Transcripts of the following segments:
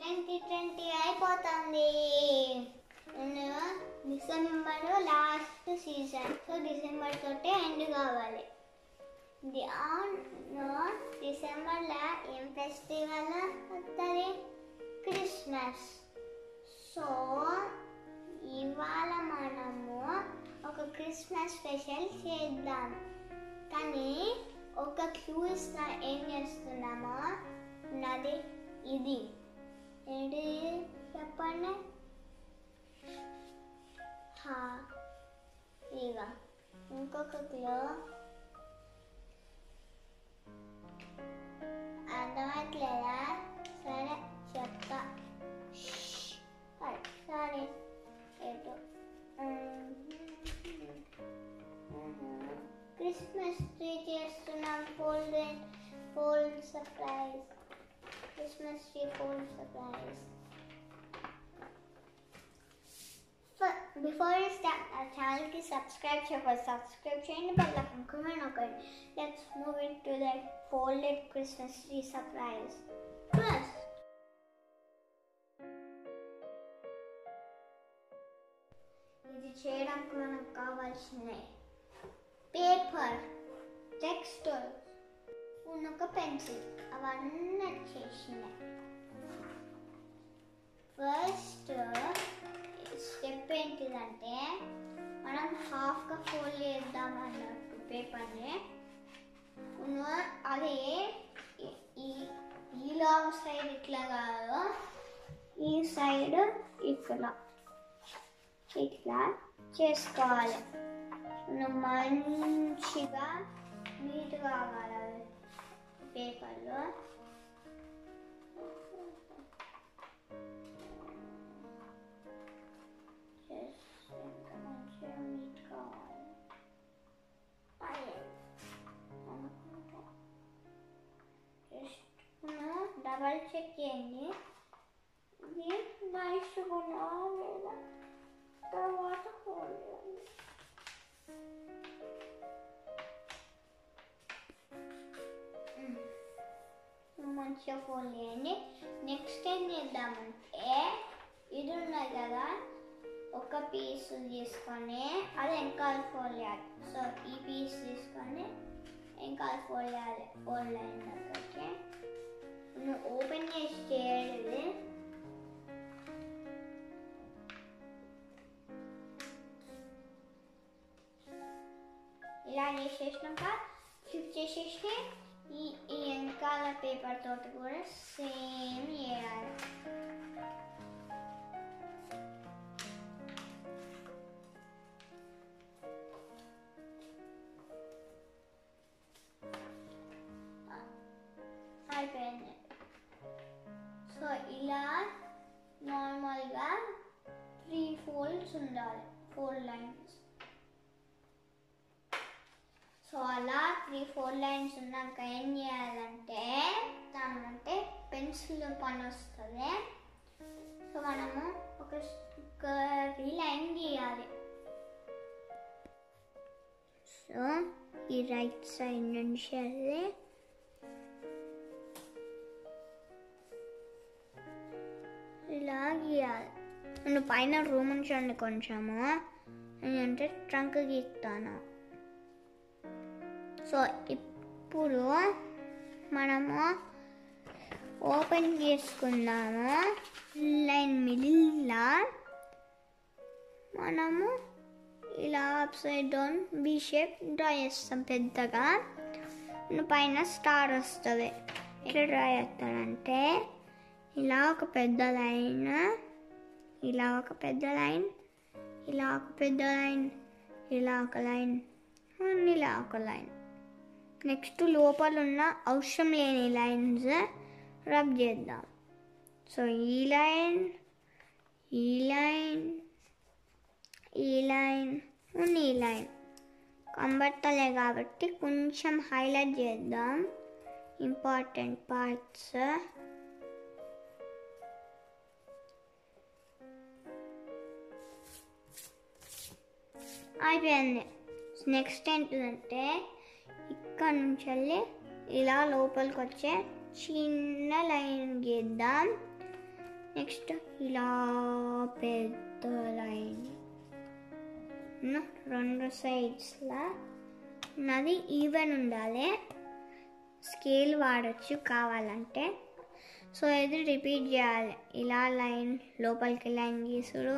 Twenty twenty అయిపోతుంది నేను December last season so December తోటే ఎండ్ కావాలి ది డిసెంబర్లో ఏం ఫెస్టివల్ వస్తుంది క్రిస్మస్ సో ఇవాళ మనము ఒక క్రిస్మస్ స్పెషల్ చేద్దాం కానీ ఒక క్లూ ఇస్తా ఏం చేస్తున్నామో నాది ఇది ఏంటి చెప్పండి హా ఇక ఇంకొక క్లో అర్థమట్లేదా సరే చెప్తా సరే ఏదో క్రిస్మస్ ట్రీ చేస్తున్నాం fold fold surprise Christmas tree fold surprise before start ఆ ఛానల్కి సబ్స్క్రైబ్ చేయకపోతే సబ్స్క్రైబ్ చేయండి బెల్ ఐకాన్ నొక్కండి let's move into the folded Christmas tree surprise first ఇది చేయడానికి మనకు కావాల్సినవి పేపర్ టెక్స్టర్ ఒక పెన్సిల్ అవన్నీ చేసినాయి ఫస్ట్ స్టెప్ ఏంటిదంటే మనం హాఫ్గా ఫోల్డ్ చేద్దాం అన్నట్టు పేపర్ని అదే ఈ- ఈ ఈ లాంగ్ సైడ్ ఇట్లా కాదు ఈ సైడ్ ఇట్లా ఇట్లా చేసుకోవాలి మనం మంచిగా నీట్గా కావాలి పేపర్లో Just ఇంకా మంచిగా నీట్ కావాలి అదే అనుకుంటా జస్ట్ డబల్ చెక్ చేయండి ఇది నైస్గా ఉన్నా లేదా తర్వాత ఫోల్డ్ చేయండి మంచిగా ఫోల్డ్ చేయండి నెక్స్ట్ ఏం చేద్దామంటే ఇది ఉన్నది కదా ఒక పీస్ తీసుకొని అది వెనకాల ఫోల్డ్ చేయాలి సో ఈ పీస్ తీసుకొని వెనకాల ఫోల్డ్ చేయాలి ఫోల్డ్ అయినాక నువ్వు ఓపెన్ చేసి చేయలేదు ఇలా చేసేసినాక ఫ్లిప్ చేసేసి ఈ ఈ వెనకాల పేపర్ తోటి కూడా సేమ్ చేయాలి అయిపోయింది సో ఇలా నార్మల్గా త్రీ ఫోల్డ్స్ ఉండాలి ఫోర్ లైన్స్ సో అలా త్రీ ఫోర్ లైన్స్ ఉన్నాక ఏం చేయాలంటే దాని అంటే పెన్సిల్ పని వస్తుంది సో మనము ఒక కర్రీ లైన్ గీయాలి సో ఈ రైట్ సైడ్ నుంచి అది ఇలా గీయాలి నేను పైన రూమ్ ఉంచండి కొంచెము అంటే ట్రంక్ గీస్తాను సో ఇప్పుడు మనము ఓపెన్ చేసుకుందాము లైన్ మిడిల్లా మనము ఇలా up side down B shape draw చేస్తాం పెద్దగా పైన స్టార్ వస్తుంది ఎట్లా డ్రా చేస్తాడంటే ఇలా ఒక పెద్ద లైన్ ఇలా ఒక పెద్ద లైన్ ఇలా ఒక పెద్ద లైన్ ఇలా ఒక లైన్ అండ్ ఇలా ఒక లైన్ నెక్స్ట్ లోపల ఉన్న అవసరం లేని లైన్స్ రబ్ చేద్దాం సో ఈ లైన్ ఈ లైన్ ఈ లైన్ అండ్ ఈ లైన్ కంబట్టలే కాబట్టి కొంచెం హైలైట్ చేద్దాం ఇంపార్టెంట్ పార్ట్స్ అయిపోయింది నెక్స్ట్ ఏంటిదంటే ఇక్కడ నుంచి వెళ్ళి ఇలా లోపలికి వచ్చే చిన్న లైన్ గీద్దాం నెక్స్ట్ ఇలా పెద్ద లైన్ రెండు సైడ్స్లా నాది ఈవెన్ ఉండాలి స్కేల్ వాడచ్చు కావాలంటే సో ఇది రిపీట్ చేయాలి ఇలా లైన్ లోపలికి లైన్ గీసుడు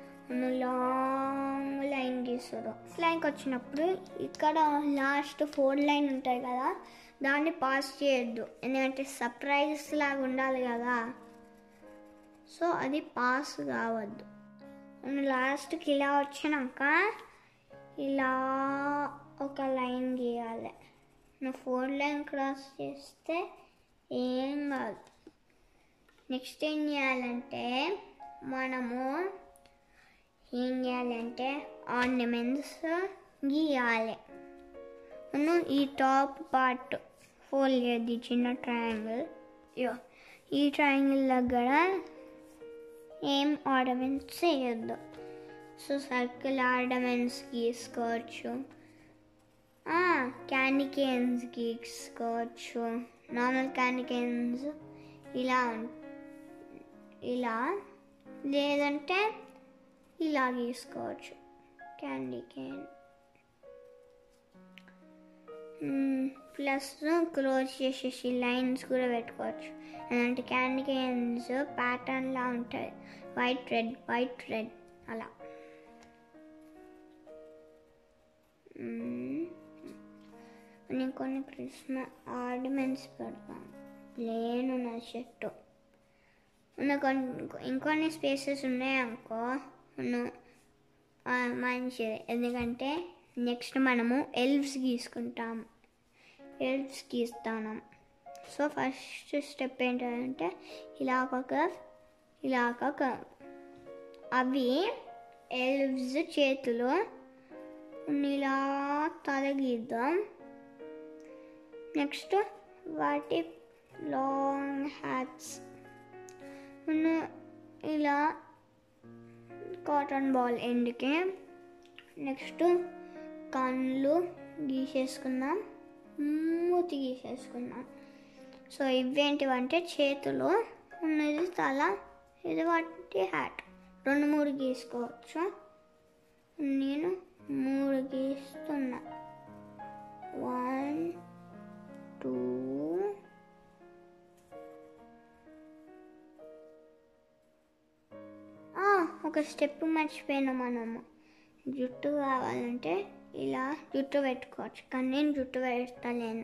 లాంగ్ లైన్ గీసుడు లైన్కి వచ్చినప్పుడు ఇక్కడ లాస్ట్ ఫోర్ లైన్ ఉంటాయి కదా దాన్ని పాస్ చేయొద్దు ఎందుకంటే సర్ప్రైజ్ లాగా ఉండాలి కదా సో అది పాస్ కావద్దు లాస్ట్కి ఇలా వచ్చినాక ఇలా ఒక లైన్ గీయాలి నువ్వు ఫోర్ లైన్ క్రాస్ చేస్తే ఏం కాదు నెక్స్ట్ ఏం చేయాలంటే మనము ఏం చేయాలంటే ఆర్నమెంట్స్ గీయాలి మనం ఈ టాప్ పార్ట్ ఫోల్డ్ చేయద్ది చిన్న ట్రయాంగిల్ యో ఈ ట్రయాంగిల్ దగ్గర ఏం ఆర్నమెంట్స్ చేయొద్దు సో సర్కిల్ ఆర్నమెంట్స్ గీసుకోవచ్చు క్యాండీ కేన్స్ గీసుకోవచ్చు నార్మల్ క్యాండీ కేన్స్ ఇలా ఉం- ఇలా లేదంటే ఇలా గీసుకోవచ్చు క్యాండీ కేన్ ప్లస్ క్లోజ్ చేసేసి లైన్స్ కూడా పెట్టుకోవచ్చు అంటే క్యాండీ కేన్స్ ప్యాటర్న్లా ఉంటుంది వైట్ రెడ్ వైట్ రెడ్ అలా మ్మ్. నేను కొన్ని క్రిస్మస్ ఆర్నమెంట్స్ పెడతాను ప్లేన్ ఉన్న చెట్టు ఉన్న కొన్ని ఇంకొన్ని స్పేసెస్ ఉన్నాయనుకో ఉన్న- ఆ, మంచిది ఎందుకంటే నెక్స్ట్ మనము ఎల్వ్స్ గీసుకుంటాము ఎల్వ్స్ గీస్తాను సో ఫస్ట్ స్టెప్ ఏంటంటే ఇలా ఒక కర్వ్ ఇలా ఒక కర్వ్ అవి ఎల్వ్స్ చేతులు ఇలా తల గీద్దాం నెక్స్ట్ వాటి లాంగ్ హ్యాట్స్ ఇలా కాటన్ బాల్ ఎండ్కి నెక్స్ట్ కళ్ళు గీసేసుకుందాం మూతి గీసేసుకుందాం సో ఇవేంటివంటే చేతులు ఉన్నది తల ఇది వాటి హ్యాట్ రెండు మూడు గీసుకోవచ్చు నేను మూడు గీస్తున్నా వన్ టూ ఆ, ఒక స్టెప్ మర్చిపోయినా మనము జుట్టు కావాలంటే ఇలా జుట్టు పెట్టుకోవచ్చు కానీ నేను జుట్టు పెడతలేను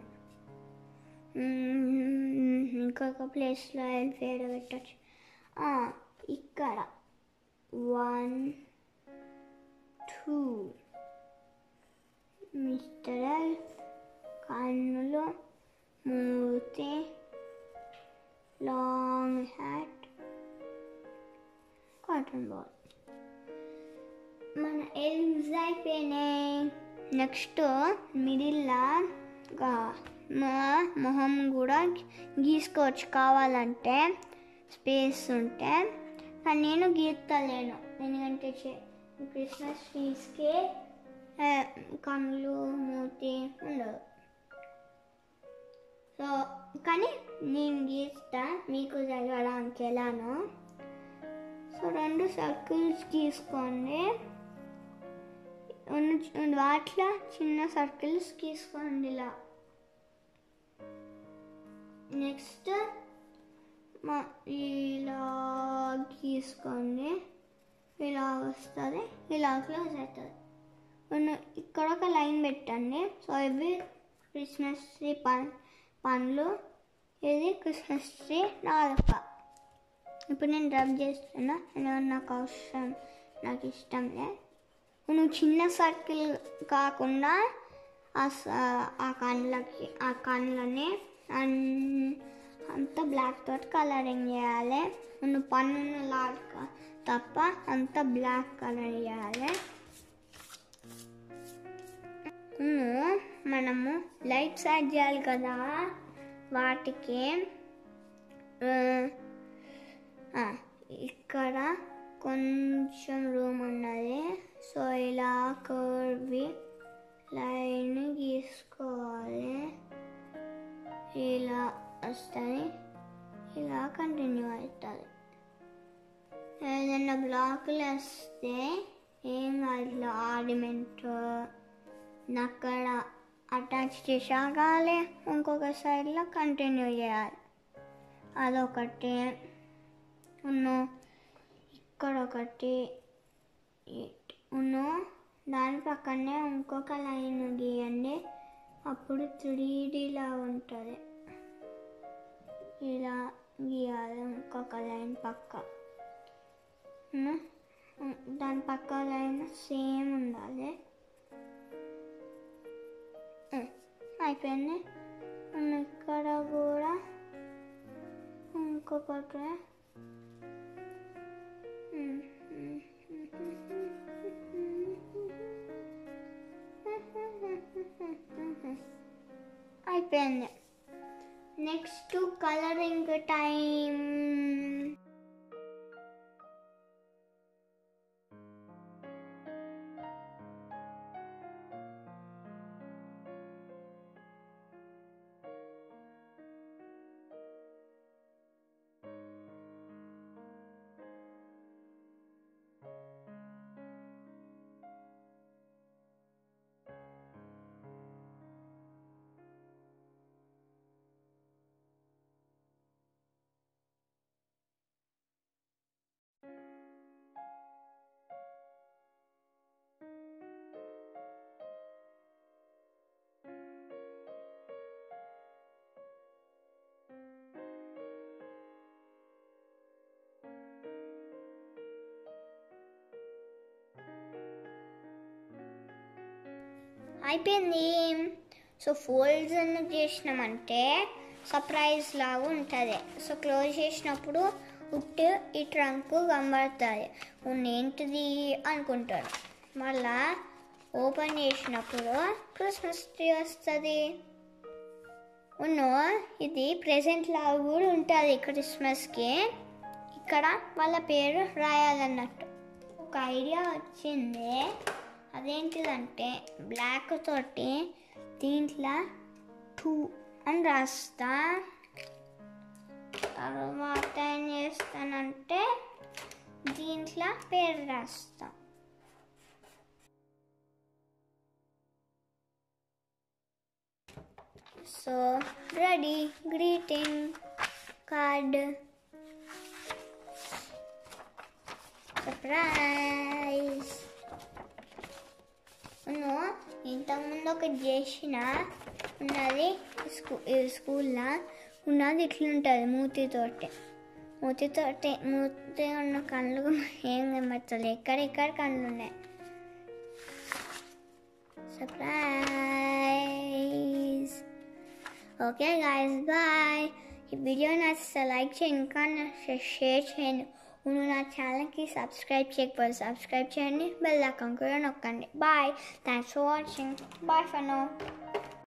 మ్మ్, ఇంకొక ప్లేస్లో ఎల్ఫేడ్ పెట్టచ్చు ఆ, ఇక్కడ వన్ టూ మిస్టర్ కన్నులు మూతి లాంగ్ హ్యాట్ కాటన్ బాల్ మన ఎల్మ్స్ అయిపోయినాయి నెక్స్ట్ మిడిల్లా మొహం కూడా గీసుకోవచ్చు కావాలంటే స్పేస్ ఉంటే కానీ నేను గీస్తలేను ఎందుకంటే చే- క్రిస్మస్ ట్రీస్కి ఆ, కళ్ళు మూతి ఉండదు సో కానీ నేను గీస్తా మీకు చదవడానికి ఎలానో సో రెండు సర్కిల్స్ గీసుకోండి ఉన్న వాటిలో చిన్న సర్కిల్స్ గీసుకోండి ఇలా నెక్స్ట్ మా ఇలా గీసుకోండి ఇలా వస్తుంది ఇలా క్లోజ్ అవుతుంది ఉన్న ఇక్కడ ఒక లైన్ పెట్టండి సో ఇవి క్రిస్మస్ ట్రీ పన్ పండ్లు ఇది క్రిస్మస్ ట్రీ నాలుక ఇప్పుడు నేను రబ్ చేస్తున్నా ఎందుకంటే నాకు అవసరం నాకు ఇష్టంలే నువ్వు చిన్న సర్కిల్ కాకుండా ఆ స- ఆ కళ్ళకి ఆ కళ్ళని అన్- అంతా బ్లాక్ తోటి కలరింగ్ చేయాలి నువ్వు పన్ను లాగా తప్ప అంతా బ్లాక్ కలర్ చేయాలి నువ్వు మనము లైట్స్ యాడ్ చేయాలి కదా వాటికి ఆ, ఆ, ఇక్కడ కొంచెం రూమ్ ఉన్నది సో ఇలా కర్వి లైన్ గీసుకోవాలి ఇలా వస్తుంది ఇలా కంటిన్యూ అవుతుంది చిన్న బ్లాకులు వేస్తే ఏం కాదు ఇట్లా ఆర్నమెంట్ అక్కడ అటాచ్ చేసాగాలి ఇంకొక సైడ్లో కంటిన్యూ చేయాలి అదొకటి ఉన్ను ఇక్కడ ఒకటి ఉన్ను దాని పక్కనే ఇంకొక లైన్ గీయండి అప్పుడు త్రీ డీలా ఉంటుంది ఇలా గీయాలి ఇంకొక లైన్ పక్క ఉన్నా? ఉం, దాని పక్క లైన్ సేమ్ ఉండాలి ఉం, అయిపోయింది ఉం, ఇక్కడ కూడా ఇంకొకటి ఉం, ఉం, అయిపోయింది నెక్స్ట్ కలరింగ్ టైం అయిపోయింది సో ఫోల్డ్స్ ఎందుకు చేసినామంటే సర్ప్రైజ్ లాగా ఉంటుంది సో క్లోజ్ చేసినప్పుడు ఉట్టు ఈ ట్రంక్ కనబడుతుంది ఏంటిది అనుకుంటారు మళ్ళా ఓపెన్ చేసినప్పుడు క్రిస్మస్ ట్రీ వస్తుంది ఉన్నో ఇది ప్రెసెంట్ లాగా కూడా ఉంటుంది క్రిస్మస్కి ఇక్కడ వాళ్ళ పేరు రాయాలన్నట్టు ఒక ఐడియా వచ్చింది అదేంటిదంటే బ్లాక్ తోటి దీంట్లో టూ అని రాస్తా తర్వాత ఏం చేస్తానంటే దీంట్లో పేరు రాస్తా so ready greeting card surprise నేను ఇంతకుముందు ఒకటి చేసిన ఉన్నది స్కూ స్కూల్లో ఉన్నది ఇట్లుంటుంది మూతితోటి మూతితోటి మూతి ఉన్న కళ్ళు ఏం కనబడుతుంది ఎక్కడెక్కడ కళ్ళు ఉన్నాయి సర్ప్రైజ్ ఓకే గాయస్ బాయ్ ఈ వీడియో నచ్చితే లైక్ చేయండి ఇంకా షేర్ చేయండి నువ్వు నా ఛానల్కి సబ్స్క్రైబ్ చేయకపోతే సబ్స్క్రైబ్ చేయండి బెల్ ఐకాన్ కూడా నొక్కండి bye thanks for watching bye for no